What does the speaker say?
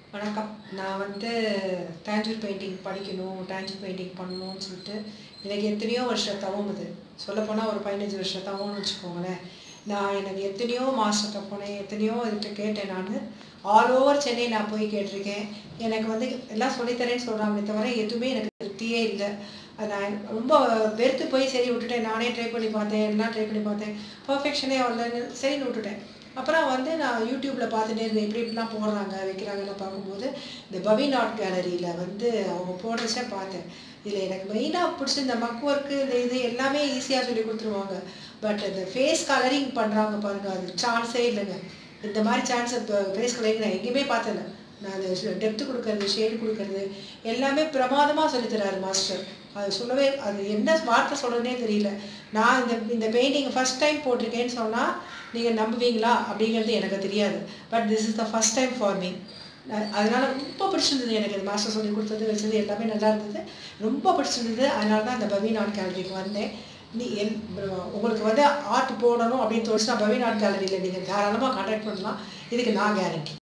வணக்கம் நான் வந்து டேஞ்சர் பெயிண்டிங் படிக்கணும் டேஞ்சர் பெயிண்டிங் பண்ணணும்னு சொல்லிட்டு எனக்கு எத்தனையோ வருஷம் தவம் இது சொல்லப்போனால் ஒரு பதினஞ்சு வருஷம் தவம்னு வச்சுக்கோங்களேன் நான் எனக்கு எத்தனையோ மாஸ்டர்கிட்ட போனேன் எத்தனையோ இதுகிட்ட கேட்டேன் நான் ஆல் ஓவர் சென்னை நான் போய் கேட்டிருக்கேன் எனக்கு வந்து எல்லாம் சொல்லித்தரேன்னு சொல்கிறாங்களே தவிர எதுவுமே எனக்கு திருப்தியே இல்லை அது நான் ரொம்ப வெறுத்து போய் சரி விட்டுட்டேன் நானே ட்ரை பண்ணி பார்த்தேன் எல்லாம் ட்ரை பண்ணி பார்த்தேன் பர்ஃபெக்ஷனே வரலன்னு சரின்னு விட்டுட்டேன் அப்புறம் வந்து நான் யூடியூப்பில் பார்த்துட்டே இருந்தேன் எப்படி இப்படிலாம் போடுறாங்க வைக்கிறாங்கன்னு பார்க்கும்போது இந்த பவின் ஆர்ட் கேலரியில் வந்து அவங்க போடுறச்ச பார்த்தேன் இதில் எனக்கு மெயினாக பிடிச்சி இந்த மக் ஒர்க்கு இந்த இது எல்லாமே ஈஸியாக சொல்லி கொடுத்துருவாங்க பட் இந்த ஃபேஸ் கலரிங் பண்ணுறாங்க பாருங்கள் அது சான்ஸே இல்லைங்க இந்த மாதிரி சான்ஸ் இப்போ ஃபேஸ் கலரிங் நான் எங்கேயுமே பார்த்ததில்ல நான் அது டெப்த்து கொடுக்கறது ஷேடு கொடுக்கறது எல்லாமே பிரமாதமாக சொல்லித்தராரு மாஸ்டர் அது சொல்லவே அது என்ன வார்த்தை சொல்கிறதுனே தெரியல நான் இந்த இந்த பெயிண்டிங் ஃபஸ்ட் டைம் போட்டிருக்கேன்னு சொன்னால் நீங்கள் நம்புவீங்களா அப்படிங்கிறது எனக்கு தெரியாது but this is the first time for me அதனால ரொம்ப பிடிச்சிருந்தது எனக்கு இந்த மாஸ்டர் சொல்லி கொடுத்தது வச்சது எல்லாமே நல்லா இருந்தது ரொம்ப பிடிச்சிருந்தது அதனால தான் இந்த பவீன் ஆர்ட் கேலரிக்கு வந்தேன் நீ என் உங்களுக்கு வந்து ஆர்ட் போடணும் அப்படின்னு தோணுச்சுன்னா பவீன் ஆர்ட் கேலரியில் நீங்கள் தாராளமாக கான்டாக்ட் பண்ணலாம் இதுக்கு நான் கேரண்டி